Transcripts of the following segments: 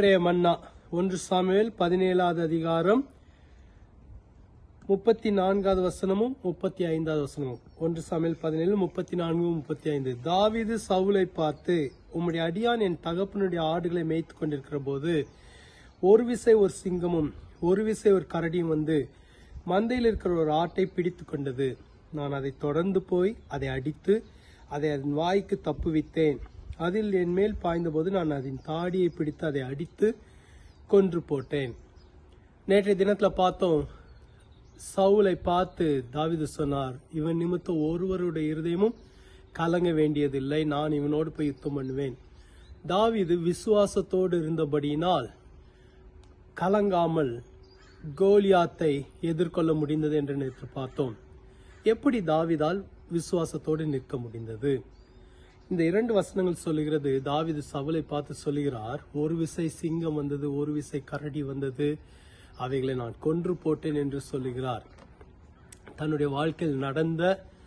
இன்றைய மன்னா ஒன்று சாமுவேல் பதினேழாவது அதிகாரம் முப்பத்தி நான்காவது வசனமும் முப்பத்தி ஐந்தாவது வசனமும் ஒன்று சாமுவேல் பதினேழு முப்பத்தி நான்கு முப்பத்தி ஐந்து தாவீது சவுலை பார்த்து உம்முடைய அடியான் என் தகப்பனுடைய ஆடுகளை மேய்த்து கொண்டிருக்கிற போது ஒரு விசை ஒரு சிங்கமும் ஒரு விசை ஒரு கரடியும் வந்து மந்தையில் இருக்கிற ஒரு ஆட்டை பிடித்து கொண்டது நான் அதை தொடர்ந்து போய் அதை அடித்து அதை அதன் வாய்க்கு தப்புவித்தேன் அதில் என் மேல் பாய்ந்தபோது நான் அதன் தாடியை பிடித்து அதை அடித்து கொன்று போட்டேன் நேற்றைய தினத்துல பார்த்தோம் சவுலை பார்த்து தாவீது சொன்னார் இவன் நிமித்தம் ஒருவருடைய இருதயமும் கலங்க வேண்டியதில்லை நான் இவனோடு போய் யுத்தம் பண்ணுவேன் தாவீது விசுவாசத்தோடு இருந்தபடியினால் கலங்காமல் கோலியாத்தை எதிர்கொள்ள முடிந்தது என்று நேற்று பார்த்தோம் எப்படி தாவிதால் விசுவாசத்தோடு நிற்க முடிந்தது இந்த இரண்டு வசனங்கள் சொல்லுகிறது தாவீது சவுலை பார்த்து சொல்லுகிறார் ஒரு விசை சிங்கம் வந்தது ஒரு விசை கரடி வந்தது அவைகளை நான் கொன்று போட்டேன் என்று சொல்லுகிறார் தன்னுடைய வாழ்க்கையில் நடந்த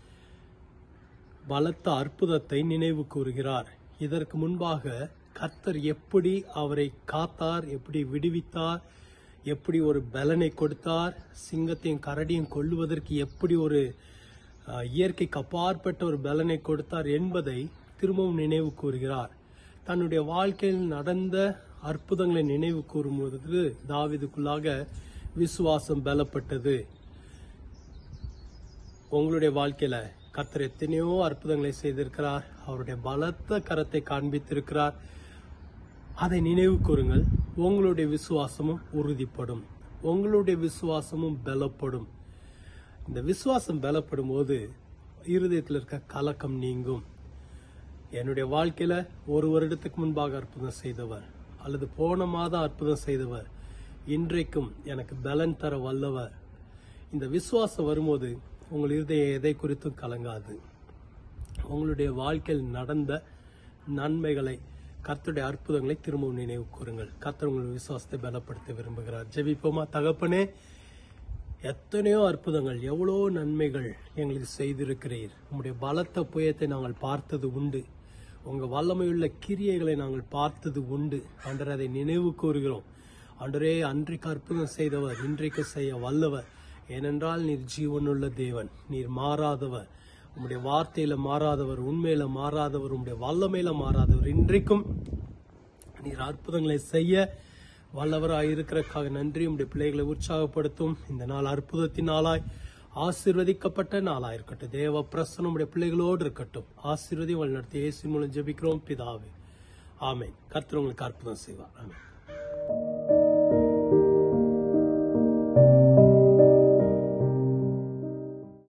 பலத்த அற்புதத்தை நினைவு கூறுகிறார் இதற்கு முன்பாக கர்த்தர் எப்படி அவரை காத்தார் எப்படி விடுவித்தார் எப்படி ஒரு பலனை கொடுத்தார் சிங்கத்தையும் கரடியும் கொல்லுவதற்கு எப்படி ஒரு அஹ், இயற்கைக்கு அப்பாற்பட்ட ஒரு பலனை கொடுத்தார் என்பதை திரும்பவும் நினைவு கூறுகிறார் தன்னுடைய வாழ்க்கையில் நடந்த அற்புதங்களை நினைவு கூறும்போது தாவீதுக்குள்ளாக விசுவாசம் பலப்பட்டது உங்களுடைய வாழ்க்கையில கர்த்தர் எத்தனையோ அற்புதங்களை செய்திருக்கிறார் அவருடைய பலத்த கரத்தை காண்பித்திருக்கிறார் அதை நினைவு கூறுங்கள் உங்களுடைய விசுவாசமும் உறுதிப்படும் உங்களுடைய விசுவாசமும் பலப்படும் இந்த விசுவாசம் பலப்படும் போது இருதயத்தில் இருக்க கலக்கம் நீங்கும் என்னுடைய வாழ்க்கையில ஒரு வருடத்துக்கு முன்பாக அற்புதம் செய்தவர் அல்லது போன மாதம் அற்புதம் செய்தவர் இன்றைக்கும் எனக்கு பலன் தர வல்லவர் இந்த விசுவாசம் வரும்போது உங்கள் இருதயம் எதை குறித்தும் கலங்காது உங்களுடைய வாழ்க்கையில் நடந்த நன்மைகளை கர்த்தருடைய அற்புதங்களை திரும்பவும் நினைவு கூறுங்கள் கர்த்தர் உங்கள் விசுவாசத்தை பலப்படுத்த விரும்புகிறார் ஜெபிப்போமா தகப்பனே எத்தனையோ அற்புதங்கள் எவ்வளோ நன்மைகள் எங்களுக்கு செய்திருக்கிறீர் உங்களுடைய பலத்த புயத்தை நாங்கள் பார்த்தது உண்டு உங்க வல்லமையுள்ள கிரியைகளை நாங்கள் பார்த்தது உண்டு அன்றரை அதை நினைவு கூறுகிறோம் அன்றரே அன்றைக்கு அற்புதம் செய்தவர் இன்றைக்கு செய்ய வல்லவர் ஏனென்றால் நீர் ஜீவனுள்ள தேவன் நீர் மாறாதவர் உம்முடைய வார்த்தையில மாறாதவர் உண்மையில மாறாதவர் உம்முடைய வல்லமையில மாறாதவர் இன்றைக்கும் நீர் அற்புதங்களை செய்ய வல்லவராய் இருக்கிறக்காக நன்றி உம்முடைய பிள்ளைகளை உற்சாகப்படுத்தும் இந்த நாள் அற்புதத்தின் நாளாய் ஆசீர்வதிக்கப்பட்ட நாளாய் இருக்கட்டும் தேவ பிரசனம் உடைய பிள்ளைகளோடு இருக்கட்டும் ஆசீர்வதி வழிநடத்தி இயேசு மூலம் ஜெபிக்கிறோம் பிதாவே ஆமென் கர்த்தர் உங்களுக்கு அற்புதம் செய்வார் ஆமென்